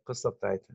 القصه بتاعتها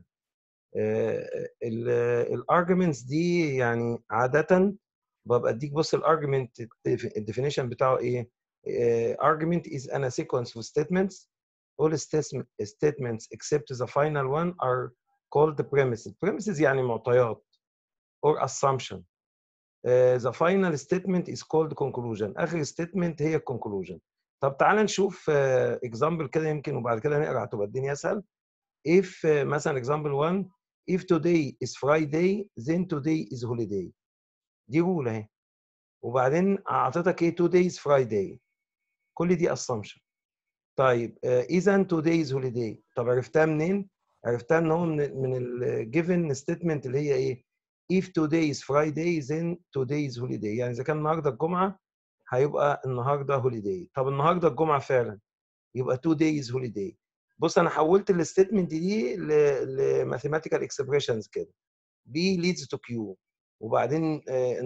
الارجيومنتس دي يعني عاده ببقى اديك بص الارجيومنت الديفينيشن بتاعه ايه argument is an a sequence of statements all statements except the final one are called premises premises يعني معطيات or assumption uh, the final statement is called conclusion اخر statement هي conclusion طب تعال نشوف اكزامبل uh, كده يمكن وبعد كده نقرا هتبقى الدنيا اسهل if uh, مثلا example 1 if today is Friday then today is holiday دي رول اهي وبعدين اعطيتك ايه today is Friday كل دي assumption طيب اذا today is holiday طب عرفتها منين؟ عرفتها ان هو من من الجيفن ستيتمنت اللي هي ايه؟ if today is Friday then today is holiday يعني اذا كان النهارده الجمعه هيبقى النهارده holiday طب النهارده الجمعه فعلا يبقى two days holiday بص انا حولت الستيتمنت دي لماثيماتيكال اكسبريشنز كده B leads to Q وبعدين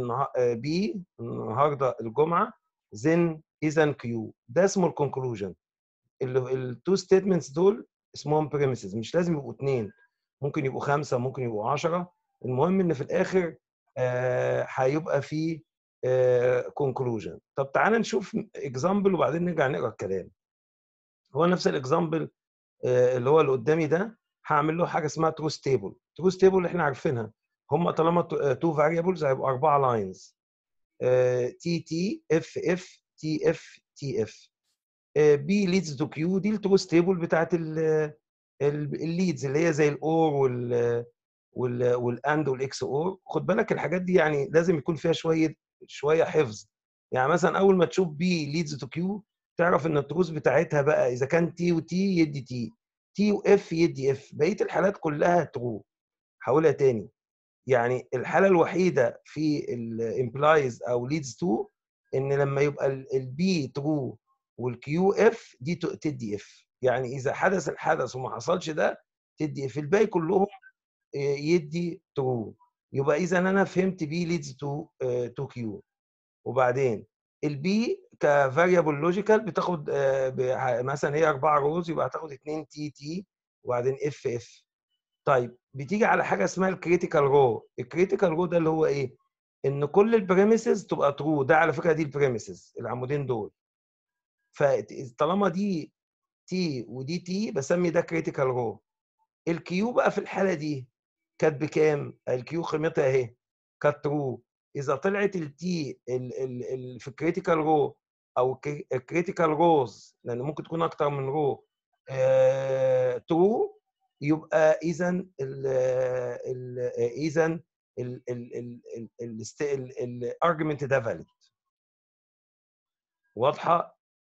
B النهارده الجمعه then اذا Q ده اسمه الكونكلوجن التو ستيتمنتس دول اسمهم بريمسز مش لازم يبقوا اثنين ممكن يبقوا خمسه ممكن يبقوا 10 المهم ان في الاخر هيبقى آه في كونكلوجن آه طب تعالى نشوف اكزامبل وبعدين نرجع نقرا الكلام هو نفس الاكزامبل آه اللي هو اللي قدامي ده هعمل له حاجه اسمها تروث تيبل تروث تيبل اللي احنا عارفينها هم طالما تو فاريبلز هيبقوا اربعه لاينز تي تي اف اف تي اف تي اف بي ليدز تو كيو دي التروث تيبل بتاعت الليدز اللي هي زي الاور وال والاند والاكس اور خد بالك الحاجات دي يعني لازم يكون فيها شويه شويه حفظ يعني مثلا اول ما تشوف بي ليدز تو كيو تعرف ان التروث بتاعتها بقى اذا كان تي وتي يدي تي تي واف يدي اف بقيه الحالات كلها ترو هقولها تاني يعني الحاله الوحيده في الامبلايز او ليدز تو ان لما يبقى البي ترو والكيو اف دي تدي اف يعني اذا حدث الحدث وما حصلش ده تدي اف الباقي كلهم يدي ترو يبقى اذا انا فهمت بي ليدز تو تو كيو وبعدين البي كفاريبل لوجيكال بتاخد مثلا هي اربعه روز يبقى هتاخد 2 تي تي وبعدين اف اف طيب بتيجي على حاجه اسمها الكريتيكال رو الكريتيكال رو ده اللي هو ايه ان كل البريميسز تبقى ترو ده على فكره دي البريميسز العمودين دول فطالما دي تي ودي تي بسمي ده كريتيكال رو الكيو بقى في الحاله دي كانت بكام الكيو قيمتها اهي كانت ترو اذا طلعت التي في الكريتيكال رو او الكريتيكال روز لان ممكن تكون اكتر من رو ترو يبقى اذا اذا الارجيومنت ده فاليد واضحه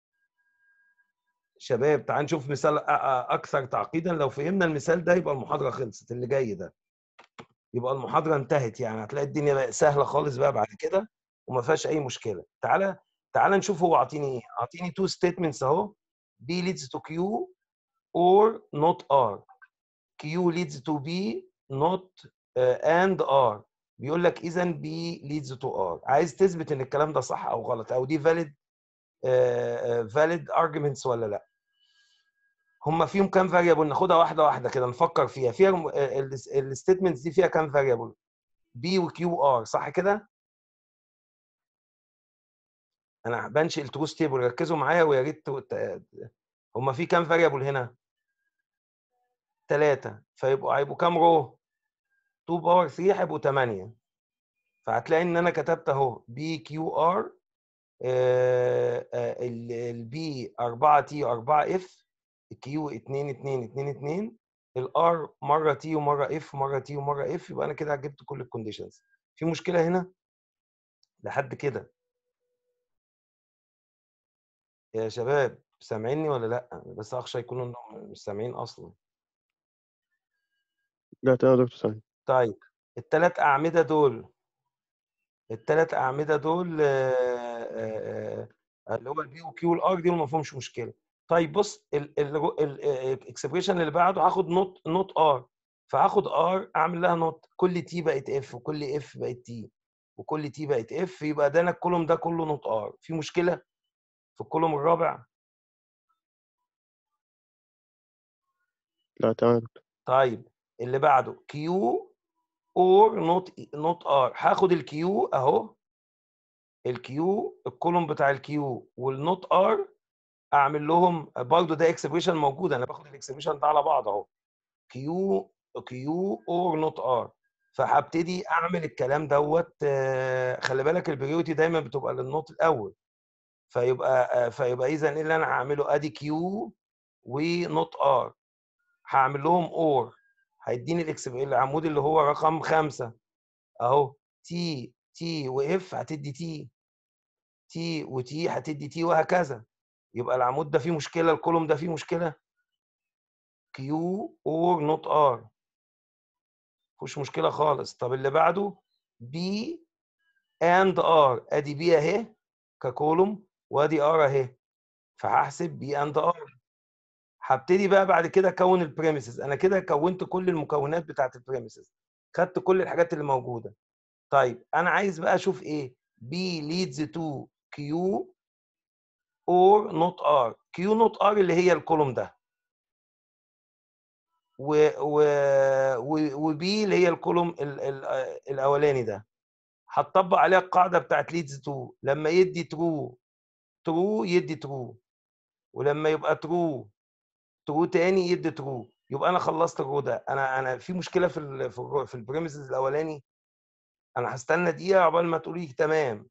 شباب تعال نشوف مثال اكثر تعقيدا لو فهمنا المثال ده يبقى المحاضره خلصت اللي جاي ده يبقى المحاضره انتهت يعني هتلاقي الدنيا بقى سهله خالص بقى بعد كده وما فيهاش اي مشكله تعالى تعالى نشوف هو عاطيني ايه عاطيني تو ستيتمنتس اهو B leads to Q or not R Q leads to B not uh, and R بيقول لك اذا B leads to R عايز تثبت ان الكلام ده صح او غلط او دي valid uh, valid arguments ولا لا هم فيهم كام فاريبل ناخدها واحده واحده كده نفكر فيها فيها الستيتمنتس دي فيها كام فاريبل بي وكيو ار صح كده انا بنشئ التروث تيبل ركزوا معايا ويا ريت هم في كام فاريبل هنا ثلاثة فيبقوا هيبقوا كام رو 2 باور 3 هيبقوا 8 فهتلاقي ان انا كتبت اهو بي كيو ار البي 4 تي 4 اف الكيو 2 2 2 2 الار مره تي ومره اف مره تي ومره اف يبقى انا كده جبت كل الكونديشنز في مشكله هنا لحد كده يا شباب سامعيني ولا لا بس اخشى يكونوا مش سامعين اصلا لا تمام يا دكتور سامي طيب الثلاث اعمده دول الثلاث اعمده دول اللي هو البي وكيو والار دي ما فيهمش مشكله طيب بص الاكسبريشن اللي بعده هاخد نوت نوت ار فهاخد ار اعمل لها نوت كل تي بقت اف وكل اف بقت تي وكل تي بقت اف يبقى ده انا الكولوم ده كله نوت ار في مشكله في الكولوم الرابع لا تمام طيب اللي بعده كيو اور نوت نوت ار هاخد الكيو اهو الكيو الكولوم بتاع الكيو والنوت ار اعمل لهم برضه ده اكسبريشن موجود انا باخد الاكسبريشن ده على بعض اهو كيو كيو اور نوت ار فهبتدي اعمل الكلام دوت آه، خلي بالك البريورتي دايما بتبقى للنوت الاول فيبقى آه، فيبقى اذا ايه اللي انا هعمله ادي كيو ونوت ار هعمل لهم اور هيديني الاكس العمود اللي هو رقم خمسة اهو تي تي واف هتدي تي تي وتي هتدي تي وهكذا يبقى العمود ده فيه مشكله الكولوم ده فيه مشكله كيو اور نوت ار مفيش مشكله خالص طب اللي بعده بي اند ار ادي بي اهي ككولوم وادي ار اهي فهحسب بي اند ار هبتدي بقى بعد كده اكون البريمسز انا كده كونت كل المكونات بتاعت البريمسز خدت كل الحاجات اللي موجوده طيب انا عايز بقى اشوف ايه بي ليدز تو كيو اور نوت ار كيو نوت ار اللي هي الكولوم ده و و وبي اللي هي الكولوم ال ال الاولاني ده هتطبق عليها القاعده بتاعت ليدز تو لما يدي ترو ترو يدي ترو ولما يبقى ترو ترو تاني يدي ترو يبقى انا خلصت الرو ده انا انا في مشكله في ال في, في البريمسز الاولاني انا هستنى دقيقه عقبال ما تقولي تمام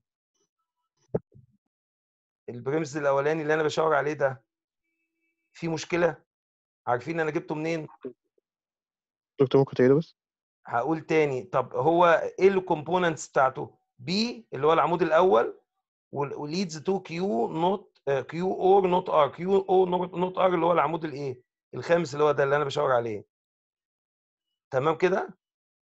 البريمسز الاولاني اللي انا بشاور عليه ده في مشكله عارفين انا جبته منين دكتور ممكن تعيده بس هقول تاني طب هو ايه الكومبوننتس بتاعته بي اللي هو العمود الاول وليدز تو كيو نوت كيو اور نوت ار كيو او نوت ار اللي هو العمود الايه الخامس اللي هو ده اللي انا بشاور عليه تمام كده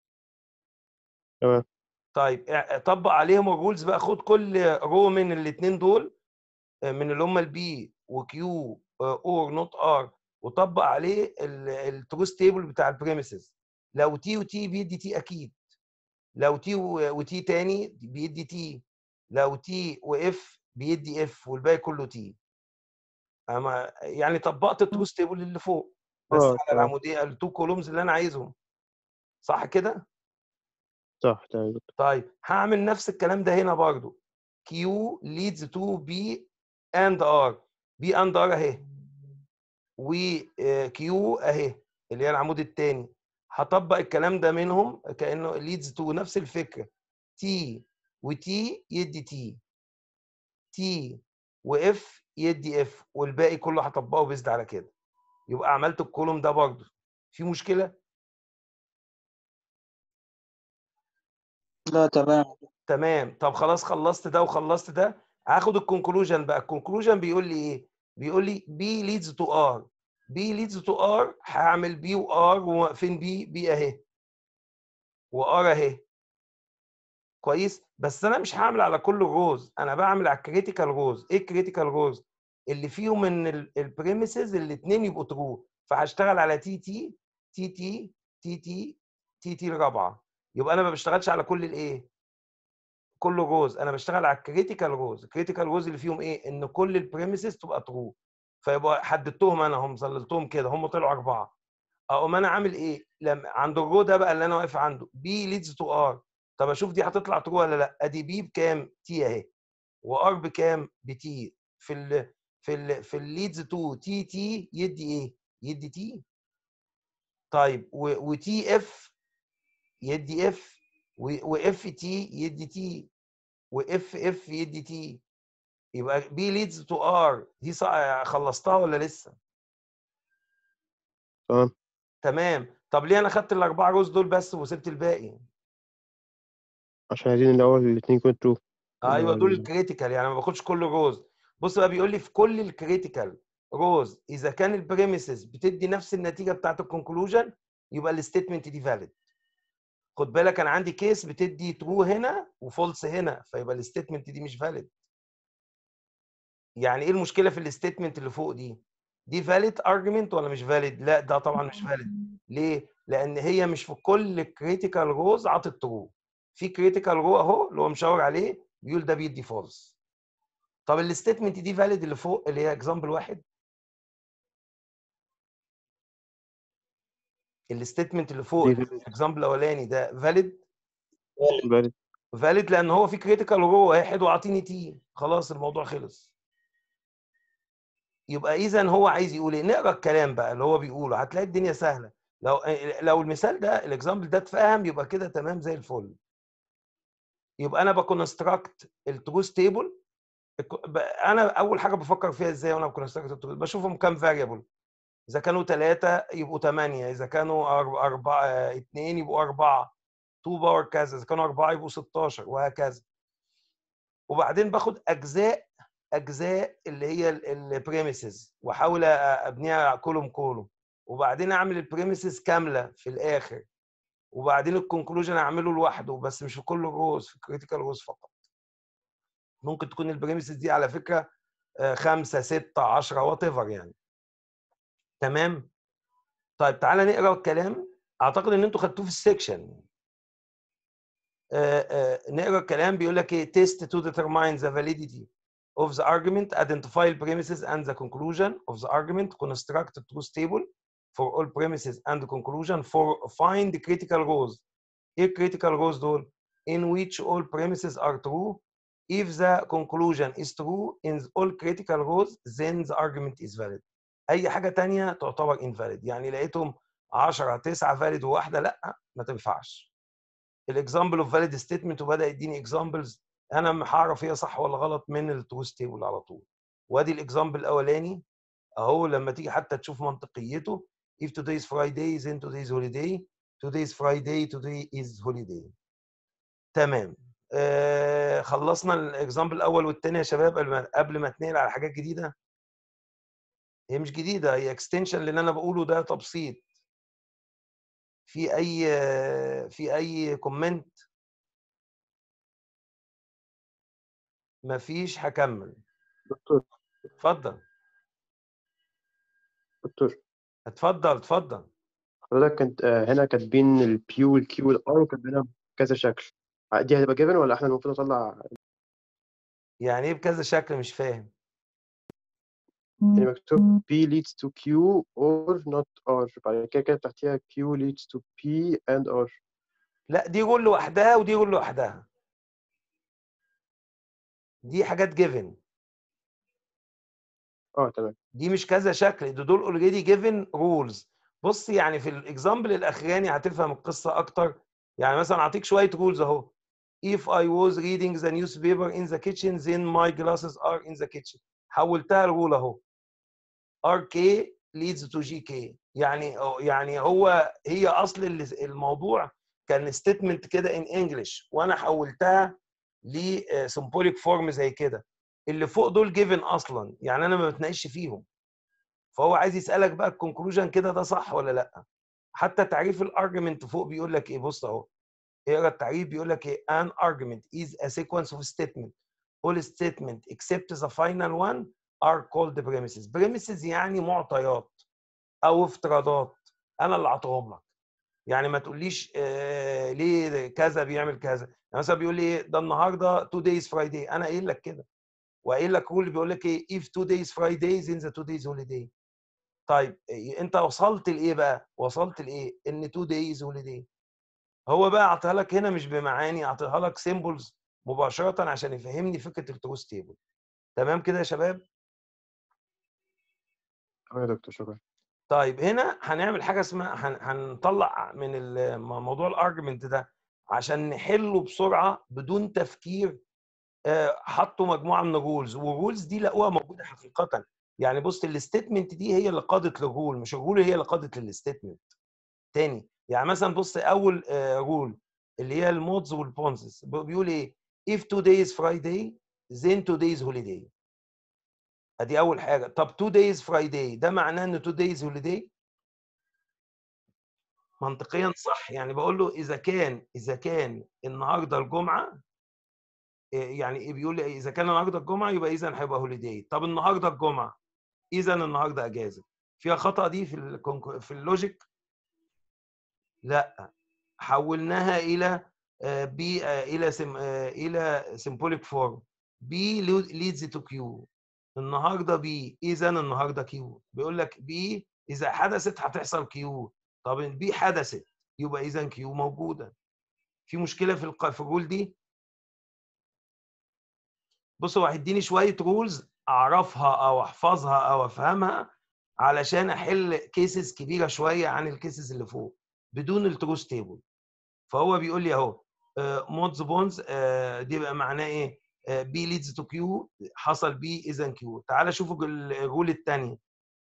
تمام طيب اع- طبق عليهم الرولز بقى خد كل رو من الاثنين دول آه، من اللي هم البي وكيو اور نوت ار وطبق عليه التروس تيبل بتاع البريمسز لو تي وتي بيدي تي اكيد لو تي و- وتي تاني بيدي تي لو تي واف بيدي اف والباقي كله تي اما يعني طبقت التروس تيبل اللي فوق بس اه على تمام العموديه التو كولومز اللي انا عايزهم صح كده صح تمام يا دكتور طيب هعمل نفس الكلام ده هنا برضو كيو ليدز تو بي اند ار بي اند ار اهي وكيو اهي اللي هي العمود الثاني هطبق الكلام ده منهم كانه ليدز تو نفس الفكره تي وتي يدي تي تي واف يدي اف والباقي كله هطبقه بيزد على كده يبقى عملت الكولوم ده برضه في مشكله لا تمام تمام طب خلاص خلصت ده وخلصت ده هاخد الكونكلوجن بقى الكونكلوجن بيقول لي ايه بيقول لي بي ليدز تو ار بي ليدز تو ار هعمل بي وار وفين بي بي اهي وار اهي كويس بس انا مش هعمل على كل الروز انا بعمل على الكريتيكال روز ايه الكريتيكال روز اللي فيهم من البريمسز الاثنين يبقوا ترو فهشتغل على تي تي تي تي تي تي تي تي الرابعه يبقى انا ما بشتغلش على كل الايه كل روز انا بشتغل على الكريتيكال روز الكريتيكال روز اللي فيهم ايه ان كل البريمسز تبقى ترو فيبقى حددتهم انا هم ظللتهم كده هم طلعوا اربعه اقوم انا عامل ايه لما عند الرو ده بقى اللي انا واقف عنده بي ليدز تو ار طب اشوف دي هتطلع ترو ولا لا ادي بي بكام تي اهي وار بكام بتي في ال في ال في الليدز 2 تي تي يدي ايه يدي تي طيب وتي اف يدي اف واف تي يدي تي واف اف يدي تي يبقى بي ليدز تو ار دي صع- خلصتها ولا لسه تمام تمام طب ليه انا خدت الاربعه روز دول بس وسبت الباقي عشان عايزين الأول الاتنين يكونوا ترو ايوه دول الكريتيكال يعني ما باخدش كل روز بص بقى بيقول لي في كل الكريتيكال روز اذا كان البريمسز بتدي نفس النتيجه بتاعت الكونكلوجن يبقى الستيتمنت دي فاليد خد بالك انا عندي كيس بتدي ترو هنا وفولس هنا فيبقى الستيتمنت دي مش فاليد يعني ايه المشكله في الستيتمنت اللي فوق دي دي فاليد ارجيومنت ولا مش فاليد لا ده طبعا مش فاليد ليه لان هي مش في كل كريتيكال روز عطت ترو في كريتيكال رو اهو اللي هو مشاور عليه بيقول ده بيدي فولس طب الستيتمنت دي فاليد اللي فوق اللي هي اكزامبل واحد الستيتمنت اللي فوق دي valid. الاكزامبل الاولاني ده فاليد valid. فاليد لان هو في كريتيكال رو واحد واعطيني تي خلاص الموضوع خلص يبقى اذا هو عايز يقول ايه نقرا الكلام بقى اللي هو بيقوله هتلاقي الدنيا سهله لو لو المثال ده الاكزامبل ده اتفهم يبقى كده تمام زي الفل يبقى انا بكونستراكت التروث تيبل انا اول حاجه بفكر فيها ازاي وانا بكونستراكت التروث بشوفهم كام فاريبل اذا كانوا ثلاثه يبقوا ثمانيه اذا كانوا أر- اربعه اثنين يبقوا اربعه 2 باور كذا اذا كانوا اربعه يبقوا 16 وهكذا وبعدين باخد اجزاء اجزاء اللي هي البريميسز واحاول ابنيها كولوم كولوم وبعدين اعمل البريميسز كامله في الاخر وبعدين الكونكلوجن اعمله لوحده بس مش في كل روز في كريتيكال روز فقط ممكن تكون البريميسز دي على فكره آه، خمسه سته 10 وات ايفر يعني تمام طيب تعالى نقرا الكلام اعتقد ان انتوا خدتوه في السكشن آه، آه، نقرا الكلام بيقول لك ايه test to determine the validity of the argument identify the premises and the conclusion of the argument construct a truth table for all premises and conclusion for find the critical rows ايه critical rows دول in which all premises are true if the conclusion is true in all critical rows then the argument is valid اي حاجه تانية تعتبر invalid يعني لقيتهم 10 9 valid وواحده لا ما تنفعش الاكزامبل اوف فاليد ستيتمنت وبدا يديني اكزامبلز انا م- هعرف هي صح ولا غلط من التروث تيبل على طول وادي الاكزامبل الاولاني اهو لما تيجي حتى تشوف منطقيته if today is Friday then today is holiday today is Friday today is holiday تمام آه خلصنا الاكزامبل الاول والثاني يا شباب قبل ما قبل ما اتنقل على حاجات جديده هي مش جديده هي اكستنشن اللي انا بقوله ده تبسيط في اي في اي كومنت مفيش هكمل دكتور اتفضل دكتور اتفضل اتفضل حضرتك كنت آه، هنا كاتبين البيو والكيو والار وكاتبينها بكذا شكل آه، دي هتبقى جيفن ولا احنا المفروض نطلع يعني ايه بكذا شكل مش فاهم يعني مكتوب P leads to Q or not R بعد كده كده تحتيها Q leads to P and R لا دي رول لوحدها ودي رول لوحدها دي حاجات جيفن اه تمام دي مش كذا شكل ده دول اوريدي جيفن رولز بص يعني في الاكزامبل الاخراني هتفهم القصه اكتر يعني مثلا اعطيك شويه رولز اهو if I was reading the newspaper in the kitchen then my glasses are in the kitchen حولتها لرول اهو RK leads to GK يعني يعني هو هي اصل ال- الموضوع كان ستيتمنت كده ان انجلش وانا حولتها لسمبوليك فورم زي كده اللي فوق دول جيفن اصلا يعني انا ما بتناقش فيهم فهو عايز يسالك بقى الكونكلوجن كده ده صح ولا لا حتى تعريف الارجيومنت فوق بيقول لك ايه بص اهو اقرا التعريف بيقول لك ايه an argument is a sequence of statement all statement except the final one are called premises premises يعني معطيات او افتراضات انا اللي اعطيهم لك يعني ما تقوليش آه ليه كذا بيعمل كذا يعني مثلا بيقول لي ايه ده النهارده two days Friday انا قايل لك كده وقايل لك رول بيقول لك ايه if two days Friday then the two days holiday طيب إيه انت وصلت لايه بقى وصلت لايه ان two days holiday هو بقى اعطيها لك هنا مش بمعاني اعطيها لك سيمبلز مباشره عشان يفهمني فكره التروث تيبل تمام كده يا شباب تمام يا دكتور شكرا طيب هنا هنعمل حاجه اسمها هن- هنطلع من ال- موضوع الارجمنت ده عشان نحله بسرعه بدون تفكير آه، حطوا مجموعه من الرولز والرولز دي لقوها موجوده حقيقه يعني بص الستيتمنت دي هي اللي قادت للرول مش الرول هي اللي قادت للستيتمنت تاني يعني مثلا بص اول رول اللي هي المودز والبونزز بيقول ايه if two days Friday then two days holiday ادي اول حاجه طب two days Friday ده معناه ان two days holiday منطقيا صح يعني بقول له اذا كان اذا كان النهارده الجمعه إيه يعني إيه بيقول لي اذا كان النهارده الجمعه يبقى اذا هيبقى هوليداي طب النهارده الجمعه اذا النهارده اجازه فيها خطا دي في الكونك- في اللوجيك لا حولناها الى آه، بي آه، الى سم آه، الى سيمبوليك فورم بي ليدز تو كيو النهارده بي اذا النهارده كيو بيقول لك بي اذا حدثت هتحصل كيو طب البي حدثت يبقى اذا كيو موجوده في مشكله في الق- في الرول دي بص هو هيديني شويه رولز اعرفها او احفظها او افهمها علشان احل كيسز كبيره شويه عن الكيسز اللي فوق بدون التروس تيبل فهو بيقول لي اهو مودز بونز دي بقى معناه ايه بي ليدز تو كيو حصل بي اذا كيو تعال شوفوا الرول الثانيه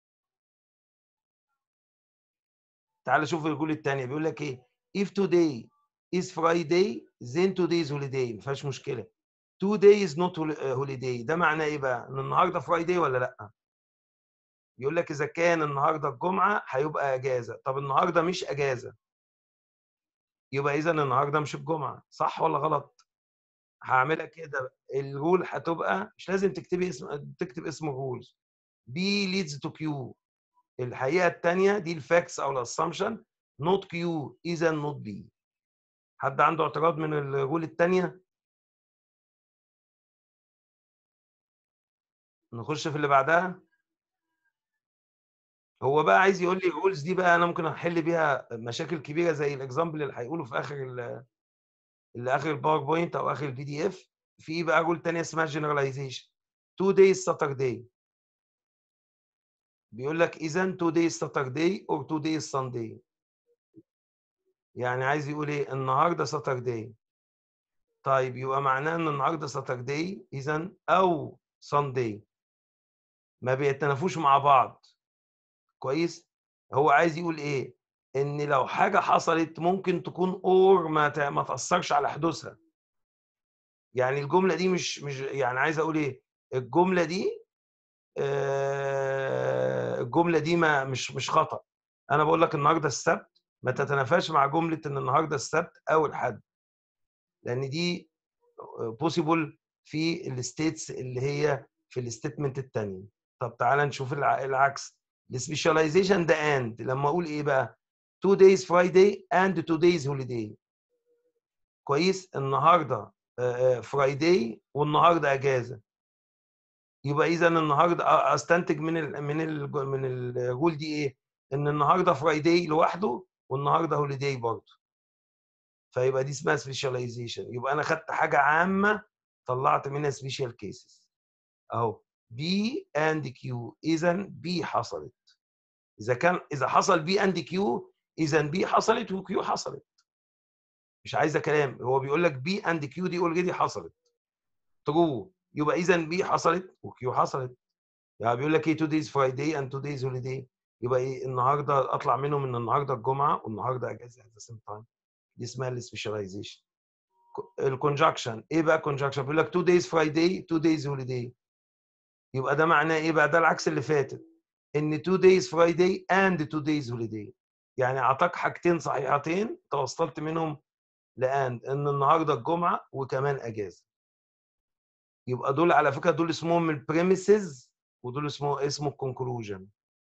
تعال شوف الرول الثانيه بيقول لك ايه if today is Friday then today is holiday ما فيهاش مشكله two days not hol- آه، holiday ده معناه ايه بقى ان النهارده فرايداي ولا لا يقول لك اذا كان النهارده الجمعه هيبقى اجازه طب النهارده مش اجازه يبقى اذا النهارده مش الجمعه صح ولا غلط هعملها كده الرول هتبقى مش لازم تكتبي اسم تكتب اسم الرولز بي ليدز تو كيو الحقيقه الثانيه دي الفاكتس او الاسامبشن نوت كيو اذا نوت بي حد عنده اعتراض من الرول الثانيه نخش في اللي بعدها هو بقى عايز يقول لي الرولز دي بقى انا ممكن احل بيها مشاكل كبيره زي الاكزامبل اللي هيقوله في اخر ال- اللي اخر الباوربوينت او اخر البي دي اف في بقى رول تانية اسمها جنراليزيشن 2 days Saturday بيقول لك اذا 2 days Saturday or 2 days Sunday يعني عايز يقول ايه النهارده Saturday طيب يبقى معناه ان النهارده Saturday اذا او Sunday ما بيتنافوش مع بعض كويس هو عايز يقول ايه ان لو حاجه حصلت ممكن تكون اور ما ت- ما تاثرش على حدوثها يعني الجمله دي مش مش يعني عايز اقول ايه الجمله دي آه، الجمله دي ما مش مش خطا انا بقول لك النهارده السبت ما تتنافاش مع جمله ان النهارده السبت او الحد لان دي بوسيبل في الستيتس اللي هي في الستيتمنت الثانيه طب تعالى نشوف الع- العكس السبيشاليزيشن ده اند لما اقول ايه بقى 2 days Friday and 2 days holiday كويس النهارده فرايداي والنهارده اجازه يبقى اذا النهارده أ- استنتج من ال من ال من الرول دي ايه ان النهارده فرايداي لوحده والنهارده هوليداي برضه فيبقى دي اسمها سبيشاليزيشن يبقى انا خدت حاجه عامه طلعت منها سبيشال كيسز اهو بي اند كيو اذا بي حصلت اذا كان اذا حصل بي اند كيو اذا بي حصلت وكيو حصلت مش عايزه كلام هو بيقول لك بي اند كيو دي اوريدي حصلت ترو يبقى اذا بي حصلت وكيو حصلت يعني بيقول لك ايه 2 days Friday and 2 days holiday يبقى ايه النهارده اطلع منهم ان النهارده الجمعه والنهارده اجازه at the same time دي اسمها السبيشاليزيشن الكونجكشن ايه بقى كونجكشن بيقول لك 2 days Friday 2 days holiday يبقى ده معناه ايه بقى ده العكس اللي فاتت ان 2 days Friday and 2 days holiday يعني اعطاك حاجتين صحيحتين توصلت منهم لاند ان النهارده الجمعه وكمان اجازه يبقى دول على فكره دول اسمهم البريميسز ودول اسمه اسمه الكونكلوجن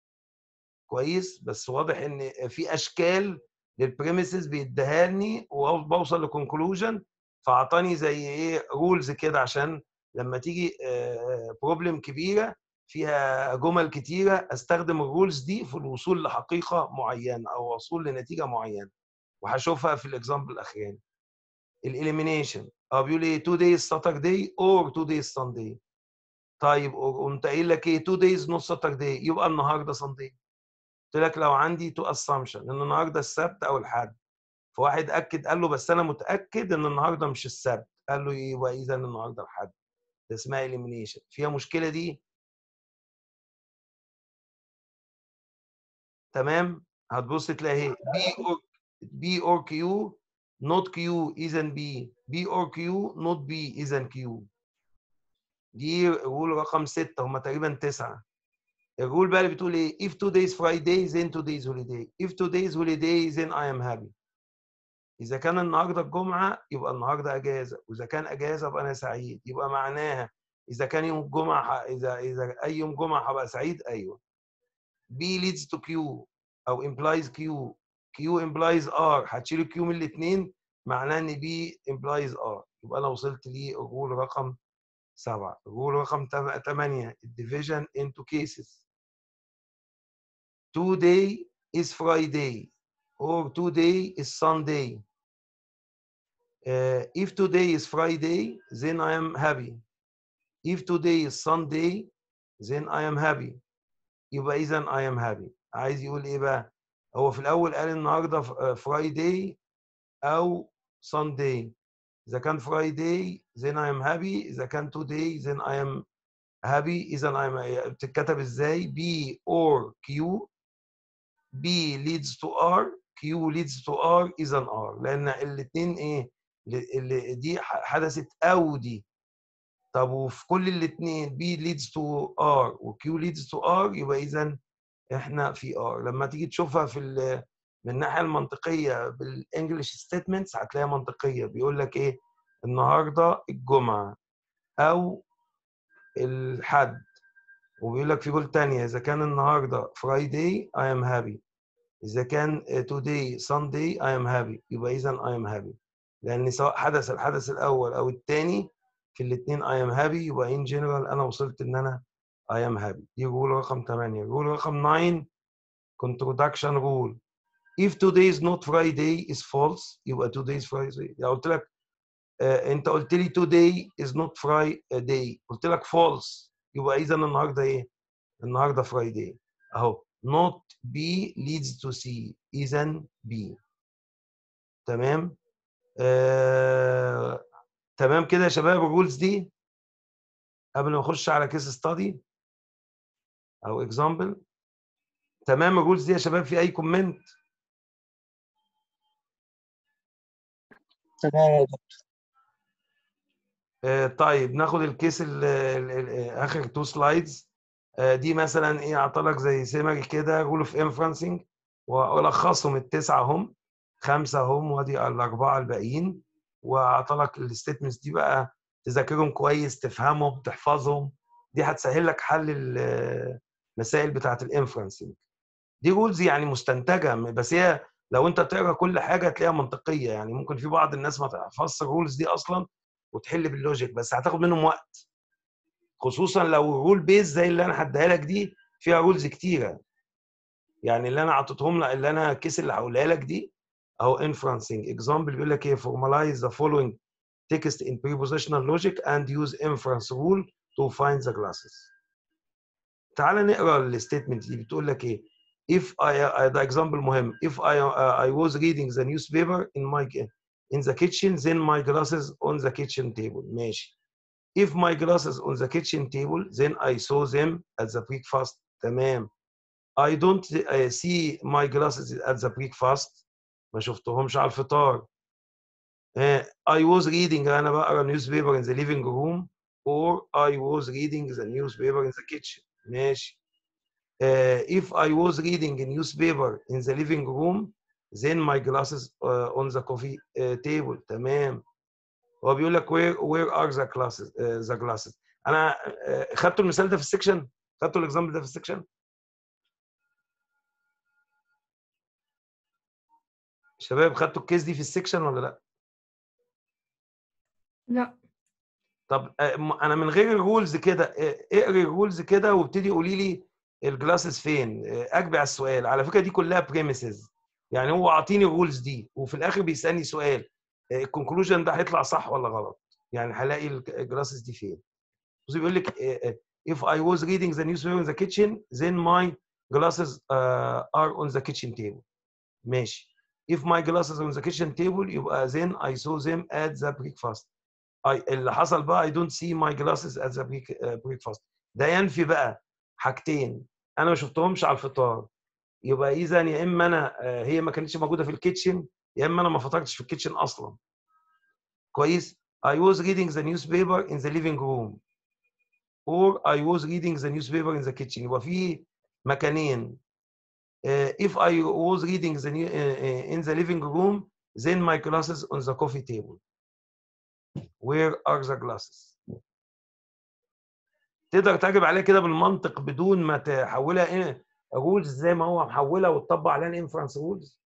كويس بس واضح ان في اشكال للبريميسز بيديها لي وبوصل لكونكلوجن فاعطاني زي ايه رولز كده عشان لما تيجي بروبلم كبيره فيها جمل كتيره استخدم الرولز دي في الوصول لحقيقه معينه او وصول لنتيجه معينه وهشوفها في الاكزامبل الاخراني الاليمينيشن اه بيقول ايه 2 days Saturday or 2 days Sunday طيب قمت قايل لك ايه 2 days not Saturday يبقى النهارده Sunday قلت لك لو عندي تو اسامبشن ان النهارده السبت او الحد فواحد اكد قال له بس انا متاكد ان النهارده مش السبت قال له يبقى اذا النهارده الحد ده اسمها اليمينيشن فيها مشكله دي تمام هتبص تلاقي اهي بي اور بي اور كيو نوت كيو اذا بي بي اور كيو نوت بي اذا كيو دي رول رقم ستة هما تقريبا تسعة الرول بقى اللي بتقول ايه if two days Friday then two days holiday if two days holiday then I am happy اذا كان النهارده الجمعه يبقى النهارده اجازه واذا كان اجازه يبقى انا سعيد يبقى معناها اذا كان يوم الجمعه ح- اذا اذا اي يوم جمعه هبقى سعيد ايوه B leads to Q او implies Q Q implies R هتشيل Q من الاثنين معناه ان B implies R يبقى انا وصلت للرول رقم سبعة الرول رقم تم- ثمانية division into cases two day is Friday or today is Sunday. Uh, if today is Friday, then I am happy. If today is Sunday, then I am happy. يبقى إذا I am happy. عايز يقول إيه بقى؟ هو في الأول قال النهارده فرايداي أو Sunday. إذا كان Friday then I am happy. إذا كان today then I am happy. إذا I am بتتكتب إزاي؟ B or Q. B leads to R. Q leads to R إذا R. لأن الاثنين إيه؟ اللي دي حدثت أو دي. طب وفي كل الاثنين B leads to R و Q leads to R يبقى إذا إحنا في R. لما تيجي تشوفها في من الناحية المنطقية بالإنجلش ستيتمنتس هتلاقيها منطقية بيقول لك إيه؟ النهارده الجمعة أو الحد وبيقول لك في جول تانية إذا كان النهارده Friday I am happy. إذا كان today Sunday I am happy يبقى إذا I am happy. لأن سواء حدث الحدث الأول أو الثاني في الاثنين I am happy يبقى in general أنا وصلت إن أنا I am happy. دي رول رقم 8. رول رقم 9 contradiction rule. If today is not Friday is false يبقى today is Friday. يعني قلت لك آه أنت قلت لي today is not Friday قلت لك false يبقى إذا النهارده إيه؟ النهارده Friday. أهو not B leads to C إذا B. تمام؟ آه... تمام كده يا شباب الرولز دي قبل ما نخش على كيس ستادي او اكزامبل تمام الرولز دي يا شباب في اي كومنت تمام يا دكتور آه طيب ناخد الكيس ال ال ال اخر تو سلايدز آه دي مثلا ايه اعطلك زي سيمري كده رول اوف انفرنسنج والخصهم التسعه هم خمسه هم وادي الاربعه الباقيين واعطلك الستيتمنتس دي بقى تذاكرهم كويس تفهمهم تحفظهم دي هتسهل لك حل المسائل بتاعه الانفرنسنج دي رولز يعني مستنتجه بس هي لو انت تقرا كل حاجه تلاقيها منطقيه يعني ممكن في بعض الناس ما تحفظش الرولز دي اصلا وتحل باللوجيك بس هتاخد منهم وقت خصوصا لو رول بيز زي اللي انا هديها لك دي فيها رولز كتيره يعني اللي انا عطيتهم لك اللي انا الكيس اللي هقولها لك دي اهو inferencing example بيقول لك ايه formalize the following text in prepositional logic and use inference rule to find the classes تعال نقرا الستيتمنت دي بتقول لك ايه if I ده example مهم if I uh, I was reading the newspaper in my in the kitchen then my glasses on the kitchen table ماشي if my glasses on the kitchen table then I saw them at the breakfast تمام I don't uh, see my glasses at the breakfast ما شفتهمش على الفطار uh, I was reading أنا بقرا newspaper in the living room or I was reading the newspaper in the kitchen ماشي uh, if I was reading a newspaper in the living room then my glasses uh, on the coffee uh, table تمام هو بيقول لك where where are the glasses uh, the glasses انا uh, خدتوا المثال ده في السكشن خدتوا الاكزامبل ده في السكشن شباب خدتوا الكيس دي في السكشن ولا لا لا طب انا من غير الرولز كده اقري الرولز كده وابتدي قولي لي الجلاسز فين اجبع السؤال على فكره دي كلها بريميسز يعني هو اعطيني الرولز دي وفي الاخر بيسالني سؤال الكونكلوجن ده هيطلع صح ولا غلط يعني هلاقي الجلاسز دي فين بص بيقول لك if I was reading the newspaper in the kitchen then my glasses uh, are on the kitchen table ماشي if my glasses on the kitchen table يبقى then I saw them at the breakfast I, اللي حصل بقى I don't see my glasses at the break, uh, breakfast ده ينفي بقى حاجتين انا ما شفتهمش على الفطار يبقى اذا يا اما انا هي ما كانتش موجوده في الكيتشن يا اما انا ما فطرتش في الكيتشن اصلا كويس I was reading the newspaper in the living room or I was reading the newspaper in the kitchen يبقى في مكانين uh, if I was reading the new, uh, in the living room then my glasses on the coffee table where are the glasses تقدر تجب عليها كده بالمنطق بدون ما تحولها ايه رولز زي ما هو محولها وتطبق عليها الانفرنس رولز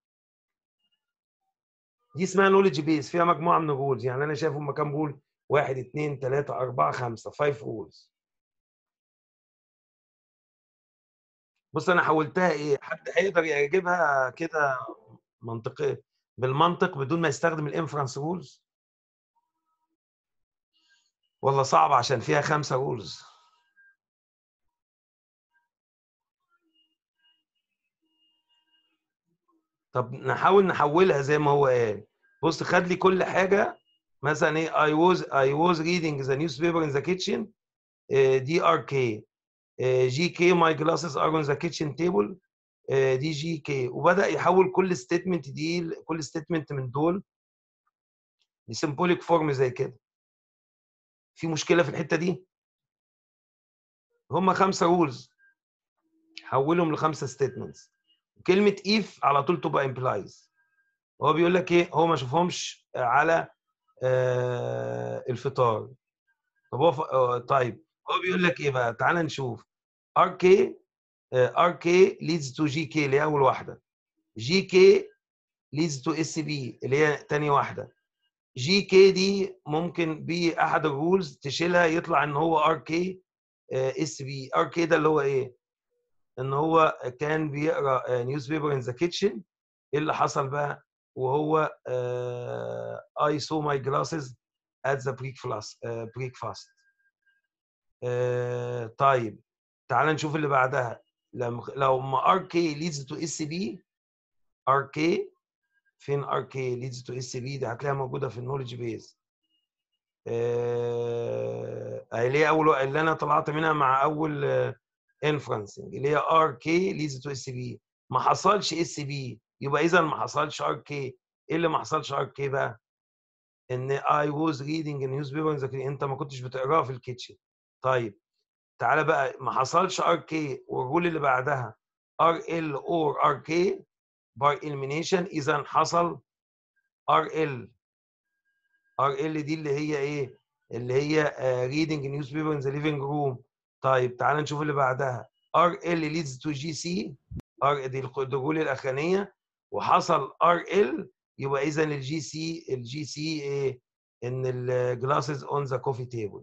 دي اسمها نولج بيس فيها مجموعه من الرولز يعني انا شايف هم كام رول واحد اثنين ثلاثة أربعة خمسة فايف رولز بص أنا حولتها إيه حد هيقدر يجيبها كده منطقي بالمنطق بدون ما يستخدم الانفرنس رولز ولا صعب عشان فيها خمسه رولز طب نحاول نحولها زي ما هو قال بص خد لي كل حاجه مثلا ايه I was I was reading the newspaper in the kitchen دي ار كي جي كي my glasses are on the kitchen table دي جي كي وبدا يحول كل ستيتمنت دي كل ستيتمنت من دول لسيمبوليك فورم زي كده في مشكله في الحته دي هم خمسه رولز حولهم لخمسه ستيتمنتس كلمه if على طول تبقى implies هو بيقول لك ايه هو ما شافهمش على آه الفطار طب هو ف... آه طيب هو بيقول لك ايه بقى تعال نشوف ار كي ار كي leads to جي كي اللي هي اول واحده جي كي leads to اس بي اللي هي تاني واحده جي كي دي ممكن باحد الرولز تشيلها يطلع ان هو ار كي اس بي ار كي ده اللي هو ايه ان هو كان بيقرا نيوز بيبر ان ذا كيتشن ايه اللي حصل بقى وهو اي سو ماي جلاسز ات ذا بريك فلاس بريك فاست طيب تعال نشوف اللي بعدها لما لو ما ار كي ليدز تو اس بي ار كي فين ار كي ليدز تو اس بي دي هتلاقيها موجوده في النولج بيز اللي هي اول اللي انا طلعت منها مع اول انفرنسنج اللي هي ار كي ليدز تو اس بي ما حصلش اس بي يبقى اذا ما حصلش ار كي ايه اللي ما حصلش ار كي بقى؟ ان اي واز ريدنج نيوز بيبر انت ما كنتش بتقراها في الكيتشن طيب تعالى بقى ما حصلش ار كي والرول اللي بعدها ار ال اور ار كي باي اليمينيشن اذا حصل ار ال ار ال دي اللي هي ايه اللي هي ريدنج نيوز بيبر ان ذا ليفنج روم طيب تعال نشوف اللي بعدها ار ال ليدز تو جي سي ار دي الرجول الاخرانيه وحصل ار ال يبقى اذا الجي سي الجي سي ايه ان الجلاسز اون ذا كوفي تيبل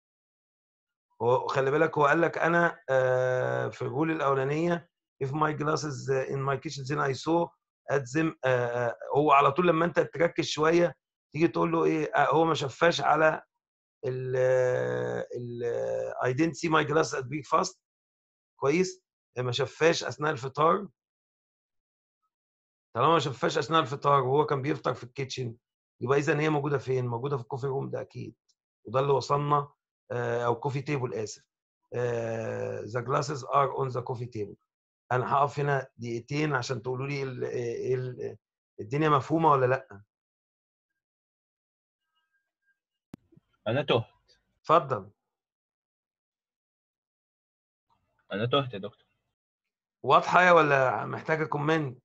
وخلي بالك هو قال لك انا آه في الرول الاولانيه if my glasses in my kitchen then I saw at them آه هو على طول لما انت تركز شويه تيجي تقول له ايه آه هو ما شافاش على ال ال I didn't see my glasses at breakfast كويس ما شافاش اثناء الفطار طالما ما شافاش اثناء الفطار وهو كان بيفطر في الكيتشن يبقى اذا هي موجوده فين؟ موجوده في الكوفي روم ده اكيد وده اللي وصلنا او كوفي تيبل اسف ذا جلاسز ار اون ذا كوفي تيبل انا هقف هنا دقيقتين عشان تقولوا لي ال ال الدنيا مفهومه ولا لا انا تهت اتفضل انا تهت يا دكتور واضحه يا ولا محتاجه كومنت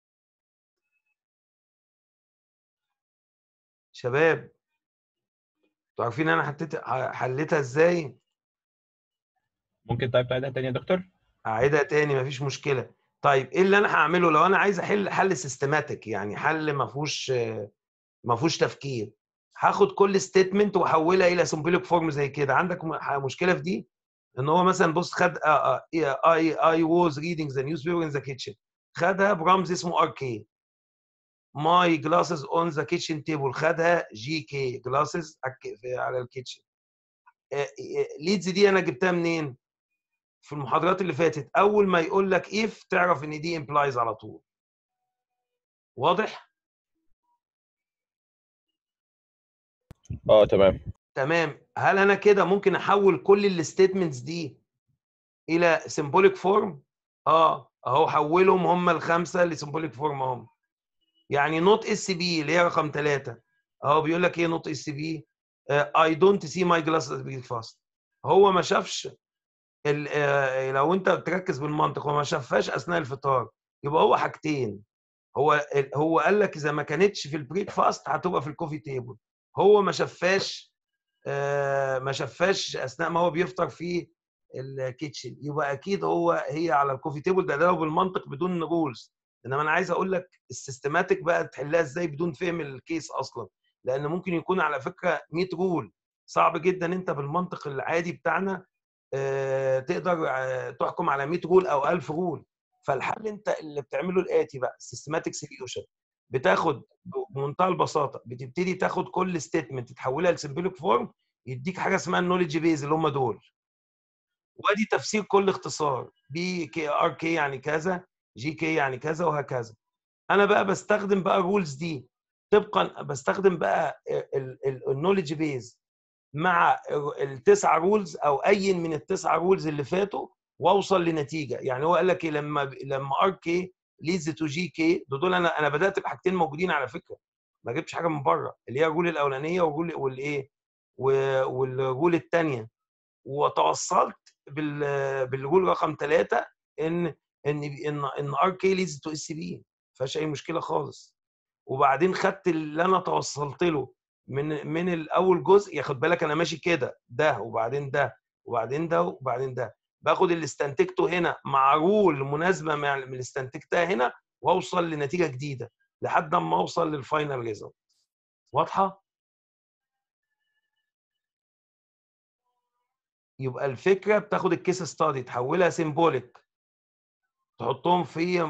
شباب انتوا عارفين انا حطيت حليتها ازاي ممكن طيب تعيدها تاني يا دكتور اعيدها تاني مفيش مشكله طيب ايه اللي انا هعمله لو انا عايز احل حل سيستماتيك يعني حل ما فيهوش ما فيهوش تفكير هاخد كل ستيتمنت واحولها الى سمبليك فورم زي كده عندك مشكله في دي ان هو مثلا بص خد اي اي واز ريدنج ذا نيوز بيبر ان ذا كيتشن خدها برمز اسمه ار كي ماي جلاسز اون ذا كيتشن تيبل خدها جي كي جلاسز على الكيتشن ليدز دي انا جبتها منين في المحاضرات اللي فاتت اول ما يقول لك اف تعرف ان دي امبلايز على طول واضح اه تمام تمام هل انا كده ممكن احول كل الستيتمنتس دي الى سيمبوليك فورم اه اهو حولهم هم الخمسه لسيمبوليك فورم هم يعني نوت اس بي اللي هي رقم ثلاثة اهو بيقول لك ايه نوت اس بي اي دونت سي ماي جلاسز بريكفاست هو ما شافش لو انت بتركز بالمنطق هو ما شافهاش اثناء الفطار يبقى هو حاجتين هو هو قال لك اذا ما كانتش في البريك فاست هتبقى في الكوفي تيبل هو ما شافهاش ما شافهاش اثناء ما هو بيفطر في الكيتشن يبقى اكيد هو هي على الكوفي تيبل ده لو بالمنطق بدون رولز انما انا عايز اقول لك السيستماتيك بقى تحلها ازاي بدون فهم الكيس اصلا لان ممكن يكون على فكره 100 رول صعب جدا انت بالمنطق العادي بتاعنا تقدر تحكم على 100 رول او 1000 رول فالحل انت اللي بتعمله الاتي بقى سيستماتيك سوليوشن بتاخد بمنتهى البساطه بتبتدي تاخد كل ستيتمنت تحولها لسمبلك فورم يديك حاجه اسمها النولج بيز اللي هم دول وادي تفسير كل اختصار بي كي ار كي يعني كذا جي كي يعني كذا وهكذا انا بقى بستخدم بقى الرولز دي طبقا بستخدم بقى النولج بيز مع التسعه رولز او اي من التسعه رولز اللي فاتوا واوصل لنتيجه يعني هو قال لك ايه لما لما ار كي ليدز تو جي كي دول انا انا بدات بحاجتين موجودين على فكره ما جبتش حاجه من بره اللي هي الرول الاولانيه والرول والايه والرول الثانيه وتوصلت بال بالرول رقم ثلاثه ان ان ان ان ار كي ليدز تو اس بي ما فيهاش اي مشكله خالص وبعدين خدت اللي انا توصلت له من من الاول جزء ياخد بالك انا ماشي كده ده وبعدين ده وبعدين ده وبعدين ده باخد اللي استنتجته هنا مع رول مناسبه مع اللي استنتجتها هنا واوصل لنتيجه جديده لحد ما اوصل للفاينل ريزلت واضحه يبقى الفكره بتاخد الكيس ستادي تحولها سيمبوليك تحطهم في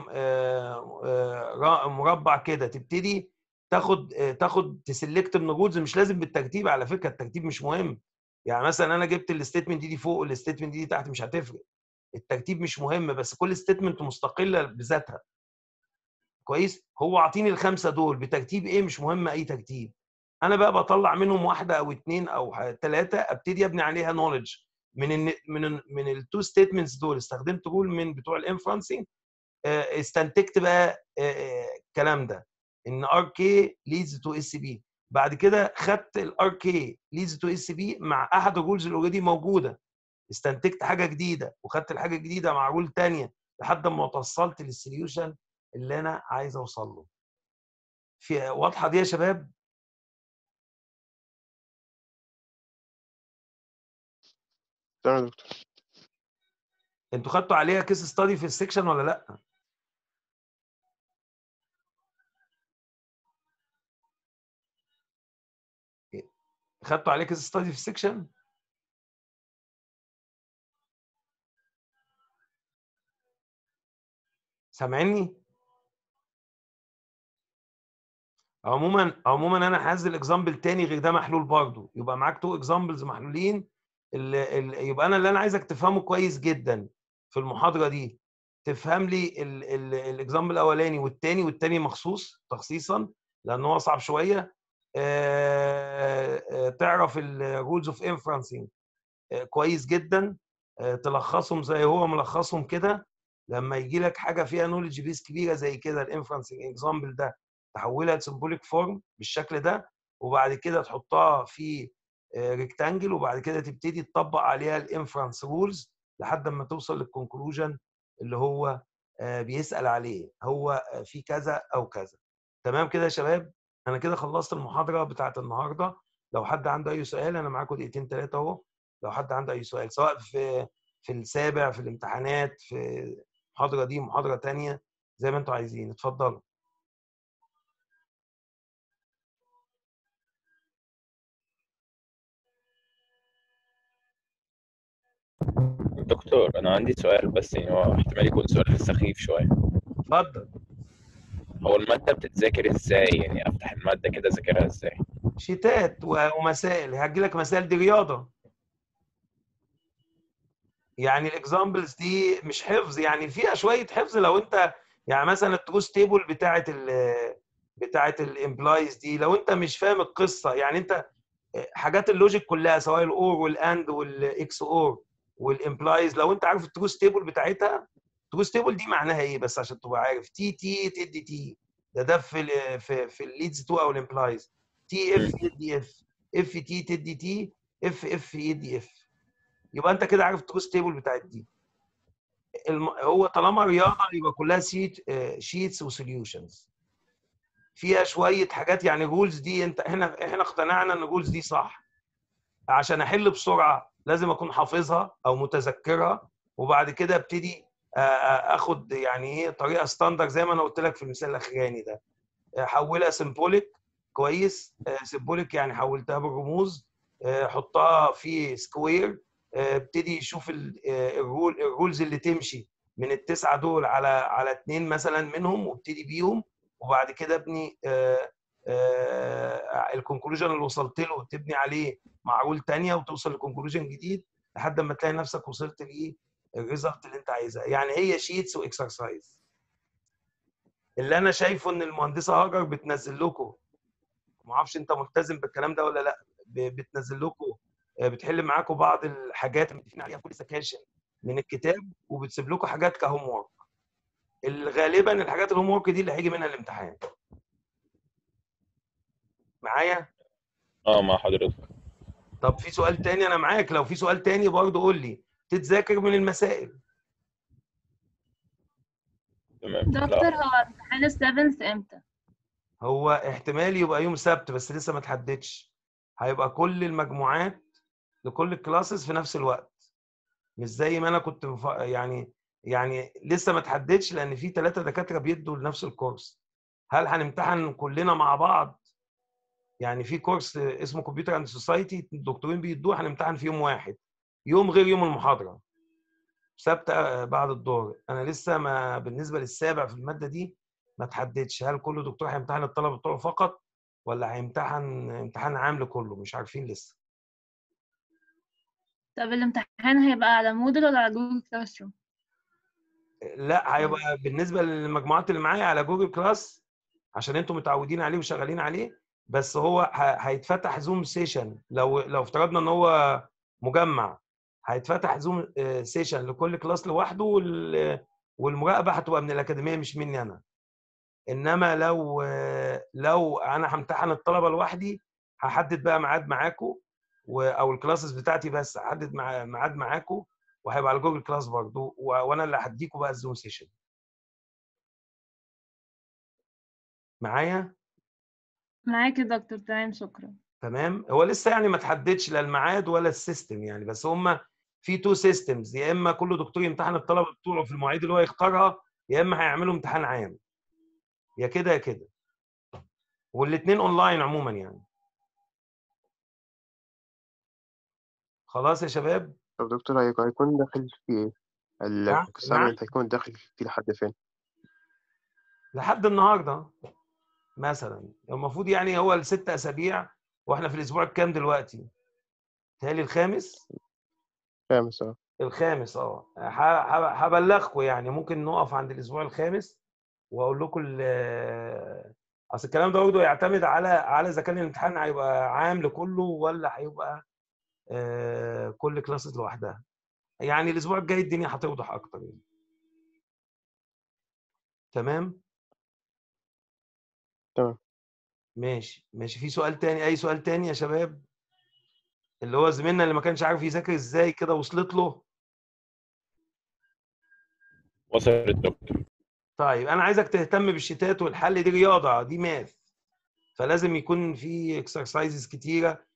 مربع كده تبتدي تاخد تاخد تسلكت من الرولز مش لازم بالترتيب على فكره الترتيب مش مهم يعني مثلا انا جبت الستيتمنت دي, دي فوق والستيتمنت دي, دي تحت مش هتفرق الترتيب مش مهم بس كل ستيتمنت مستقله بذاتها كويس هو اعطيني الخمسه دول بترتيب ايه مش مهم اي ترتيب انا بقى بطلع منهم واحده او اثنين او ثلاثه ابتدي ابني عليها نولج من ال من ال من التو ستيتمنتس دول استخدمت رول من بتوع الانفرنسنج استنتجت بقى الكلام ده ان ار كي ليدز تو اس بي بعد كده خدت الار كي ليدز تو اس بي مع احد الرولز اللي اوريدي موجوده استنتجت حاجه جديده وخدت الحاجه الجديده مع رول ثانيه لحد ما توصلت للسوليوشن اللي انا عايز اوصل له في واضحه دي يا شباب تمام يا دكتور انتوا خدتوا عليها كيس ستادي في السكشن ولا لا خدتوا عليه كيس ستادي في السكشن سامعني عموما عموما انا هنزل اكزامبل تاني غير ده محلول برضه يبقى معاك تو اكزامبلز محلولين اللي اللي يبقى انا اللي انا عايزك تفهمه كويس جدا في المحاضره دي تفهم لي الاكزامبل الاولاني والتاني والتاني مخصوص تخصيصا لان هو صعب شويه تعرف الرولز اوف انفرنسنج كويس جدا تلخصهم زي هو ملخصهم كده لما يجي لك حاجه فيها نولج بيس كبيره زي كده الانفرنسنج اكزامبل ده تحولها لسمبوليك فورم بالشكل ده وبعد كده تحطها في ريكتانجل وبعد كده تبتدي تطبق عليها الانفرنس رولز لحد ما توصل للكونكلوجن اللي هو بيسال عليه هو في كذا او كذا تمام كده يا شباب انا كده خلصت المحاضره بتاعت النهارده لو حد عنده اي سؤال انا معاكم دقيقتين ثلاثه اهو لو حد عنده اي سؤال سواء في في السابع في الامتحانات في المحاضره دي محاضره ثانيه زي ما انتم عايزين اتفضلوا دكتور انا عندي سؤال بس يعني هو احتمال يكون سؤال سخيف شويه اتفضل هو الماده بتتذاكر ازاي يعني افتح الماده كده اذاكرها ازاي شيتات ومسائل هجي لك مسائل دي رياضه يعني الاكزامبلز دي مش حفظ يعني فيها شويه حفظ لو انت يعني مثلا التروس تيبل بتاعه ال بتاعه الامبلايز دي لو انت مش فاهم القصه يعني انت حاجات اللوجيك كلها سواء الاور والاند والاكس اور والامبلايز لو انت عارف التروس تيبل بتاعتها التروس تيبل دي معناها ايه بس عشان تبقى عارف تي تي تدي تي ده ده في ال في في الليدز 2 او الامبلايز تي اف يدي اف اف تي تدي تي اف اف يدي اف يبقى انت كده عارف التروس تيبل بتاعت دي الم... هو طالما رياضه يبقى كلها شيت شيتس وسوليوشنز فيها شويه حاجات يعني رولز دي انت احنا احنا اقتنعنا ان الرولز دي صح عشان احل بسرعه لازم اكون حافظها او متذكرها وبعد كده ابتدي اخد يعني ايه طريقه ستاندرد زي ما انا قلت لك في المثال الاخراني ده حولها سيمبوليك كويس سيمبوليك يعني حولتها بالرموز حطها في سكوير ابتدي شوف الرول الرولز اللي تمشي من التسعه دول على على اثنين مثلا منهم وابتدي بيهم وبعد كده ابني الكونكلوجن اللي وصلت له تبني عليه معقول تانية وتوصل لكونكلوجن جديد لحد ما تلاقي نفسك وصلت لايه الريزلت اللي انت عايزها يعني هي شيتس واكسرسايز اللي انا شايفه ان المهندسه هاجر بتنزل لكم ما اعرفش انت ملتزم بالكلام ده ولا لا ب- بتنزل لكم آه، بتحل معاكم بعض الحاجات اللي متفقين عليها في كل سكاشن من الكتاب وبتسيب لكم حاجات كهوم ورك غالبا الحاجات الهوم ورك دي اللي هيجي منها الامتحان معايا اه مع حضرتك طب في سؤال تاني انا معاك لو في سؤال تاني برضه قول لي تتذاكر من المسائل تمام لا دكتور هو امتحان السيفنث امتى؟ هو احتمال يبقى يوم سبت بس لسه ما تحددش هيبقى كل المجموعات لكل الكلاسز في نفس الوقت مش زي ما انا كنت مف... يعني يعني لسه ما تحددش لان في ثلاثه دكاتره بيدوا لنفس الكورس هل هنمتحن كلنا مع بعض يعني في كورس اسمه كمبيوتر اند سوسايتي الدكتورين بيدوه هنمتحن في يوم واحد يوم غير يوم المحاضره سبت آه، بعد الظهر انا لسه ما بالنسبه للسابع في الماده دي ما تحددش هل كل دكتور هيمتحن الطلبه بتوعه فقط ولا هيمتحن امتحان عام لكله مش عارفين لسه طب الامتحان هيبقى على مودل ولا على جوجل كلاس روم؟ لا هيبقى بالنسبه للمجموعات اللي معايا على جوجل كلاس عشان انتم متعودين عليه وشغالين عليه بس هو ه- هيتفتح زوم سيشن لو لو افترضنا ان هو مجمع هيتفتح زوم آه، سيشن لكل كلاس لوحده وال- والمراقبه هتبقى من الاكاديميه مش مني انا انما لو آه، لو انا همتحن الطلبه لوحدي هحدد بقى ميعاد معاكم و- او الكلاسز بتاعتي بس هحدد مع- ميعاد معاكم وهيبقى على جوجل كلاس برضه و- وانا اللي هديكم بقى الزوم سيشن معايا معاك يا دكتور تمام شكرا تمام هو لسه يعني ما تحددش لا الميعاد ولا السيستم يعني بس هم في تو سيستمز يا اما كل دكتور يمتحن الطلبه بتوعه في المواعيد اللي هو يختارها يا اما هيعملوا امتحان عام يا كده يا كده والاثنين اونلاين عموما يعني خلاص يا شباب طب دكتور هيك- هيكون داخل في ايه؟ ال نعم، assignment هيكون داخل فيه لحد فين؟ لحد النهارده مثلا المفروض يعني هو الست اسابيع واحنا في الاسبوع الكام دلوقتي؟ تهيألي الخامس خامس اه الخامس اه ه- ه- هبلغكم يعني ممكن نقف عند الاسبوع الخامس واقول لكم ال- اصل الكلام ده برضه يعتمد على على اذا كان الامتحان هيبقى عام لكله ولا هيبقى آه، كل كلاسز لوحدها يعني الاسبوع الجاي الدنيا هتوضح اكتر يعني تمام تمام. ماشي ماشي في سؤال تاني اي سؤال تاني يا شباب اللي هو زميلنا اللي ما كانش عارف يذاكر ازاي كده وصلت له وصل الدكتور طيب انا عايزك تهتم بالشتات والحل دي رياضه دي ماث فلازم يكون في اكسرسايزز كتيره